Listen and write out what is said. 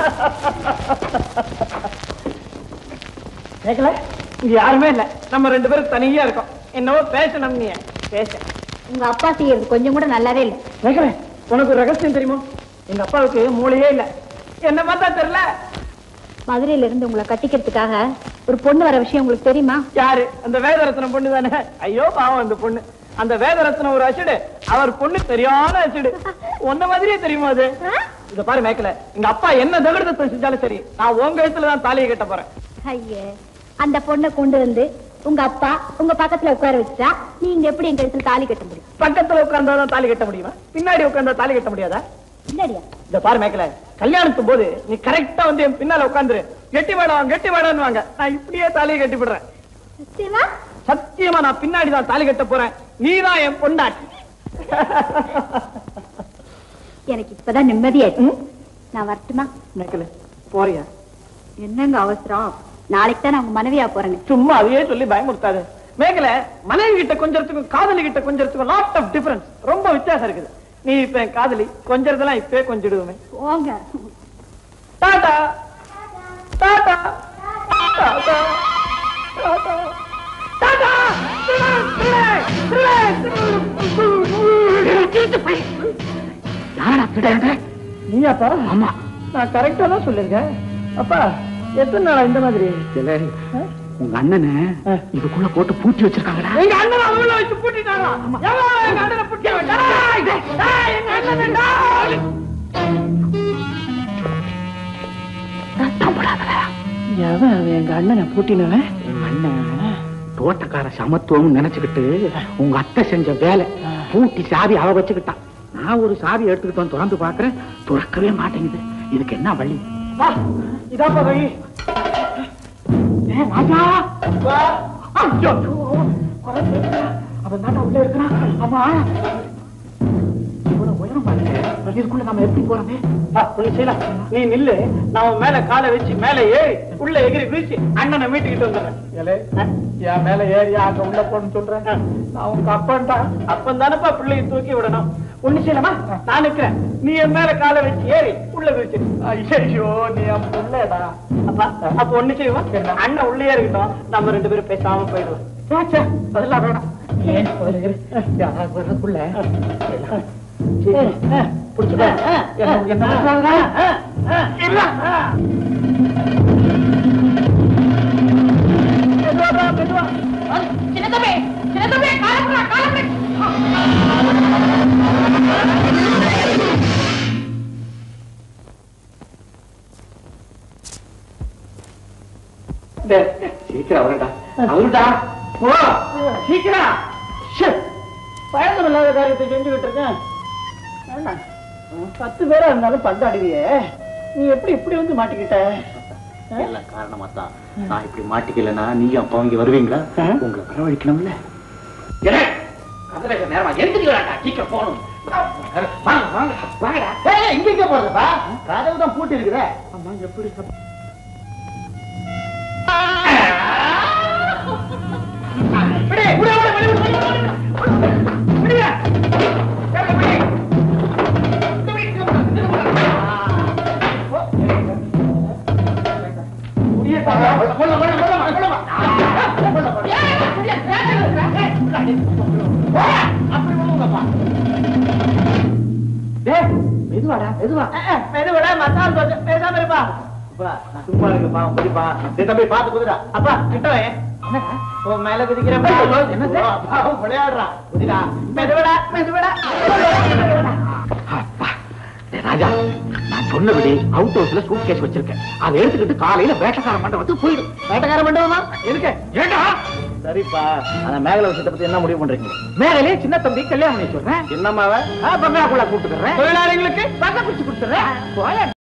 கேட்கல இங்க யாருமே இல்ல நம்ம ரெண்டு பேரும் தனியா இருக்கோம் என்னவோ பேசணும் நீ பேச உங்க அப்பா செய்யறது கொஞ்சம் கூட நல்லாவே இல்லை கேட்கல உனக்கு ஒரு ரகசியம் தெரியுமா எங்க அப்பாவுக்கு மூளையே இல்ல என்ன பார்த்தா தெரியல மதுரையில இருந்து உங்களை கட்டிக்கிறதுக்காக ஒரு பொண்ணு வர விஷயம் உங்களுக்கு தெரியுமா யாரு அந்த வேதரத்னம் பொண்ணு தானே ஐயோ பாவம் அந்த பொண்ணு அந்த வேதரத்னம் ஒரு அசிடு அவர் பொண்ணு சரியான அசிடு உன்ன மாதிரியே தெரியுமா அது இத பாரு மேக்கல எங்க அப்பா என்ன தகடத்தை செஞ்சாலும் சரி நான் உங்க இடத்துல தான் தாலியை கட்ட போறேன் ஐயே அந்த பொண்ணை கொண்டு வந்து உங்க அப்பா உங்க பக்கத்துல உட்கார வச்சா நீங்க எப்படி எங்க இடத்துல தாலி கட்ட முடியும் பக்கத்துல உட்கார்ந்தாதான் தாலி கட்ட முடியுமா பின்னாடி உட்கார்ந்தா தாலி கட்ட முடியாதா இல்லடியா இந்த பாரு மேக்கல கல்யாணத்தும் போது நீ கரெக்டா வந்து என் பின்னால உட்காந்துரு கெட்டி வேடம் கெட்டி வேடம்னு வாங்க நான் இப்படியே தாலியை கட்டி விடுறேன் சத்தியமா சத்தியமா நான் பின்னாடி தான் தாலி கட்ட போறேன் நீதான் என் பொண்டாட்டி எனக்கு இப்பதான் நிம்மதியா இருக்கு நான் வரட்டுமா மேக்கல போறியா என்னங்க அவசரம் நாளைக்கு தான் நான் உங்க மனைவியா போறேங்க சும்மா அதையே சொல்லி பயமுறுத்தாது மேகல மனைவி கிட்ட கொஞ்சறதுக்கும் காதலி கிட்ட கொஞ்சறதுக்கும் லாட் ஆஃப் டிஃபரன்ஸ் ரொம்ப வித்தியாசம் இருக்குது நீ இப்ப என் காதலி கொஞ்சறதெல்லாம் இப்பவே கொஞ்சிடுவோமே போங்க டாடா டாடா டாடா டாடா டாடா யாரா திடீர்னு நீயாப்பா ஆமா நான் கரெக்டா தான் சொல்லிருக்கேன் அப்பா எத்தனை நாளா இந்த மாதிரி இல்ல உங்க அண்ணனை ஆ. இதுக்குள்ள போட்டு பூட்டி வச்சிருக்காங்கடா எங்க அண்ணன் அவங்கள வச்சு பூட்டிட்டாங்களா எவன் எங்க அண்ணனை பூட்டி வச்சா? டேய், டேய், எங்க அண்ணன் டேய். நம்புறாங்கடா எவன் அவன் எங்க அண்ணனை பூட்டினவன் உங்க அண்ணன் தோட்டக்கார சமத்துவம் நினைச்சுக்கிட்டு உங்க அத்தை செஞ்ச வேலை பூட்டி சாவி அவ வச்சுக்கிட்டான் நான் ஒரு சாவி எடுத்துக்கிட்டு வந்து திறந்து பாக்குறேன் துறக்கவே மாட்டேங்குது இதுக்கு என்ன வழி வா இதாப்பா வழி ஏ, ராஜா வா ஐயோ குரல் கேட்குதா? அவன் தாண்டா உள்ள இருக்கிறான் ஆமா இவ்வளவு உயரம் பாருங்க இதுக்குள்ள நம்ம எப்படி போறது வா, ஒண்ணு செய்யலாம். நீ நில்லு நான் உன் மேல காலை வச்சு மேல ஏறி உள்ள எகிரி குதிச்சு அண்ணனை மீட்டுக்கிட்டு வந்துடுறேன் என் மேல ஏறி அங்க உள்ள போன்னு சொல்றேன் நான் உங்க அப்பான்டா அப்ப தானப்பா பிள்ளையை தூக்கி விடணும் ஒண்ணு செய்யலாமா நான் நிக்கிறேன் நீ என் மேல காலை வச்சு ஏறி உள்ள குதிச்சு ஐயோ நீ என் புள்ளடா அப்பா அப்ப ஒண்ணு செய்வா அண்ணன் உள்ளே இருக்கட்டும் நம்ம ரெண்டு பேரும் பேசாம போயிடுவோம் அதெல்லாம் வேணாம் ஏன் யாராவது வர்றதுக்குள்ள பிடிச்சிட்டா என்ன என்ன பண்றாங்க மெதுவாடா, மெதுவா. டேய், சீக்கிரம் அவருடா அவருடா போ, சீக்கிரம் ஷே, பழக்கம் இல்லாத காரியத்தை செஞ்சுக்கிட்டு இருக்கேன் ஏண்டா, பத்து பேரா இருந்தாலும் பந்தாடுவியே நீ எப்படி இப்படி வந்து மாட்டிக்கிட்ட ஆ? எல்லாம் காரணமா தான் நான் இப்படி மாட்டிக்கலன்னா நீ அப்பா இங்க வருவீங்களா ஆ? உங்களை வரவழைக்கணும்ல நேரமா எந்திரிக்கலாம்டா சீக்கிரம் போகணும் வாங்க வாங்க வாங்கடா ஏய், இங்க இங்க போறதுப்பா கதவு தான் பூட்டி இருக்குதே அம்மா எப்படி விடு, விடு, விடு, விடு, விடு, விடு, விடு, விடு. விடுங்க. ஏய், விடு. விடு, விடு, விடு, விடு. ஓ, முடியட்டா. கொள்ள, கொள்ள, கொள்ள, கொள்ள, கொள்ள. கொள்ள, கொள்ள. போடா, அப்படி போங்கப்பா. டேய், மெதுவாடா மெதுவா மெதுவடா மசால் தோசை பேசாம இருப்பா அப்பா, நான் சும்மா இருக்குப்பா குதிப்பா டேய் தம்பி பாத்து குதிரா அப்பா கிட்ட வை. உன் மேல குதிக்கிறேன் என்ன சார் விளையாடுறா குதிரா மெதுவடா மெதுவடா அப்பா, டேய் ராஜா நான் சொன்னபடி அவுட் ஹவுஸ்ல சூட் கேஸ் வச்சிருக்கேன் அதை எடுத்துக்கிட்டு காலையில வேட்டக்கார மண்டபத்துக்கு போயிடும் வேட்டக்கார மண்டபமா எதுக்கு ஏண்டா சரிப்பா அந்த மேகல விஷயத்தை பத்தி என்ன முடிவு பண்றீங்க மேலே சின்ன தம்பி கல்யாணம் பண்ணி சொல்றேன் என்னம்மாவ பங்களாக்குள்ள கூட்டுக்கிறேன் தொழிலாளிகளுக்கு பங்க பிடிச்சு கொடுத்துறேன் போய